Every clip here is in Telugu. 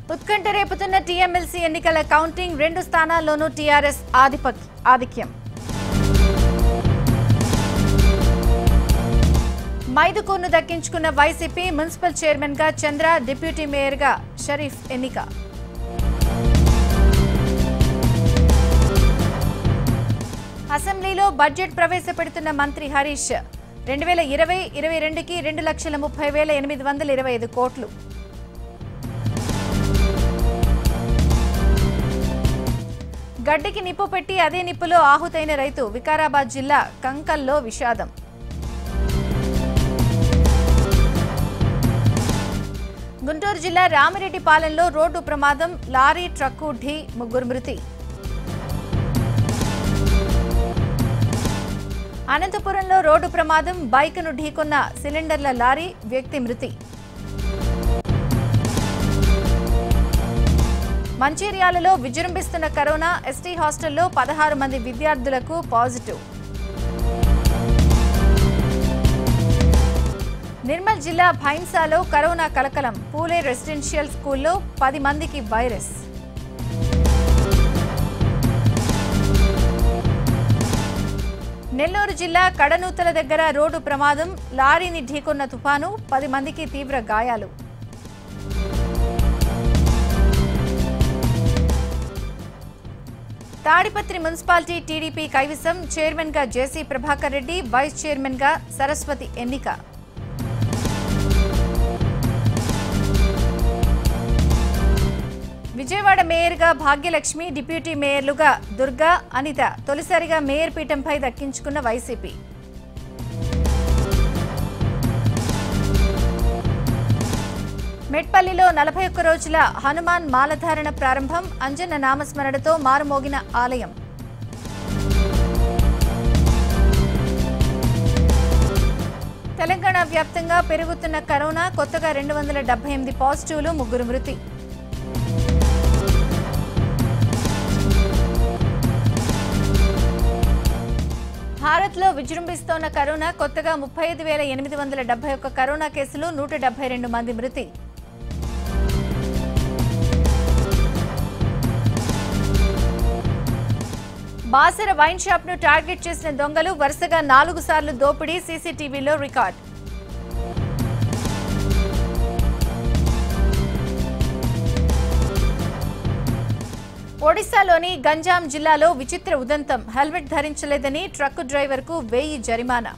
ఉత్కంఠ రేపుతున్న టీఎంఎల్సీ ఎన్నికల కౌంటింగ్ రెండు స్థానాల్లోనూ టీఆర్ఎస్ ఆధిపత్య ఆధిక్యం మైదుకూరును దక్కించుకున్న వైసీపీ మున్సిపల్ చైర్మన్ గా చంద్ర డిప్యూటీ మేయర్ గా షరీఫ్ ఎన్నిక అసెంబ్లీలో బడ్జెట్ ప్రవేశపెడుతున్న మంత్రి హరీష్ రెండు వేల ఇరవై ఇరవై రెండుకి రెండు లక్షల ముప్పై వేల ఎనిమిది వందల ఇరవై ఐదు కోట్లు గడ్డికి నిప్పు పెట్టి అదే నిప్పులో ఆహుతైన రైతు వికారాబాద్ జిల్లా కంకల్లో విషాదం గుంటూరు జిల్లా రామిరెడ్డిపాలెంలో రోడ్డు ప్రమాదం లారీ ట్రక్కు ఢీ ముగ్గురు మృతి అనంతపురంలో రోడ్డు ప్రమాదం బైక్ను ఢీకొన్న సిలిండర్ల లారీ వ్యక్తి మృతి మంచిర్యాలలో విజృంభిస్తున్న కరోనా ఎస్టీ హాస్టల్లో పదహారు మంది విద్యార్థులకు పాజిటివ్ నిర్మల్ జిల్లా భైన్సాలో కరోనా కలకలం పూలే రెసిడెన్షియల్ స్కూల్లో పది మందికి వైరస్ నెల్లూరు జిల్లా కడనూతల దగ్గర రోడ్డు ప్రమాదం లారీని ఢీకొన్న తుఫాను పది మందికి తీవ్ర గాయాలు తాడిపత్రి మున్సిపాలిటీ టీడీపీ కైవసం చైర్మన్ గా JC Prabhakar Reddy vice chairman గా సరస్వతి ఎన్నిక విజయవాడ మేయర్గా భాగ్యలక్ష్మి డిప్యూటీ మేయర్లుగా దుర్గా అనిత తొలిసారిగా మేయర్ పీఠంపై దక్కించుకున్న వైసీపీ మెట్పల్లిలో నలభై ఒక్క రోజుల హనుమాన్ మాలధారణ ప్రారంభం అంజన్న నామస్మరణతో మారుమోగిన ఆలయం తెలంగాణ వ్యాప్తంగా పెరుగుతున్న కరోనా కొత్తగా రెండు వందల డెబ్బై ఎనిమిది పాజిటివ్లు ముగ్గురు మృతి భారత్లో విజృంభిస్తోన్న కరోనా కొత్తగా ముప్పై ఐదు వేల ఎనిమిది వందల డెబ్బై ఒక్క కరోనా కేసులు నూట డెబ్బై రెండు మంది మృతి బాసర వైన్ షాప్ ను టార్గెట్ చేసిన దొంగలు వరుసగా నాలుగు సార్లు దోపిడీ సీసీటీవీలో రికార్డ్ ఒడిశాలోని గంజాం జిల్లాలో విచిత్ర ఉదంతం హెల్మెట్ ధరించలేదని ట్రక్కు డ్రైవర్కు వెయ్యి జరిమానా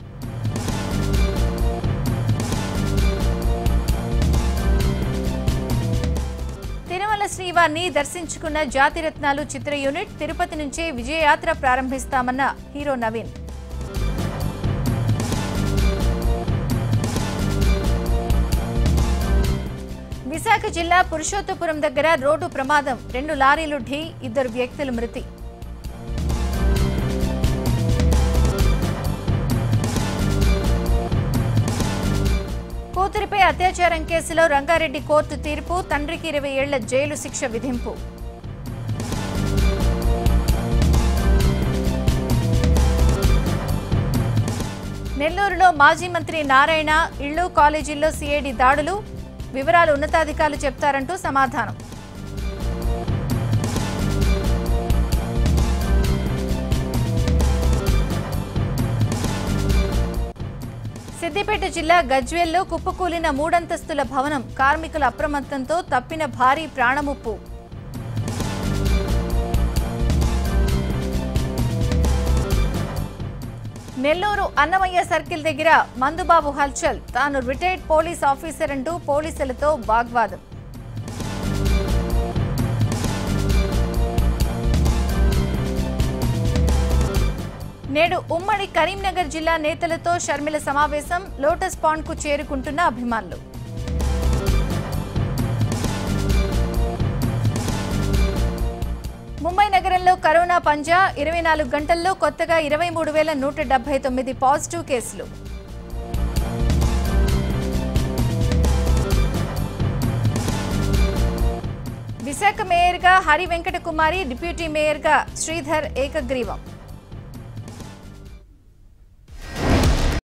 తిరుమల శ్రీవారిని దర్శించుకున్న జాతిరత్నాలు చిత్ర యూనిట్ తిరుపతి నుంచే విజయయాత్ర ప్రారంభిస్తామన్న హీరో నవీన్ విశాఖ జిల్లా పురుషోత్తపురం దగ్గర రోడ్డు ప్రమాదం రెండు లారీలు ఢీ ఇద్దరు వ్యక్తులు మృతి కూతురిపై అత్యాచారం కేసులో రంగారెడ్డి కోర్టు తీర్పు తండ్రికి ఇరవై ఏళ్ల జైలు శిక్ష విధింపు నెల్లూరులో మాజీ మంత్రి నారాయణ ఇళ్లు కాలేజీల్లో సిఐడి దాడులు వివరాలు ఉన్నతాధికారులు చెప్తారంటూ సమాధానం సిద్దిపేట జిల్లా గజ్వేల్లో కుప్పకూలిన మూడంతస్తుల భవనం కార్మికుల అప్రమత్తంతో తప్పిన భారీ ప్రాణముప్పు నెల్లూరు అన్నమయ్య సర్కిల్ దగ్గర మందుబాబు హల్చల్ తాను రిటైర్డ్ పోలీస్ ఆఫీసర్ అంటూ పోలీసులతో వాగ్వాదం నేడు ఉమ్మడి కరీంనగర్ జిల్లా నేతలతో షర్మిల సమావేశం లోటస్ పాండ్ కు చేరుకుంటున్న అభిమానులు ముంబై నగరంలో కరోనా పంజా ఇరవై నాలుగు గంటల్లో కొత్తగా ఇరవై మూడు వేల నూట డెబ్బై తొమ్మిది పాజిటివ్ కేసులు విశాఖ మేయర్గా హరి వెంకట కుమారి డిప్యూటీ మేయర్గా శ్రీధర్ ఏకగ్రీవం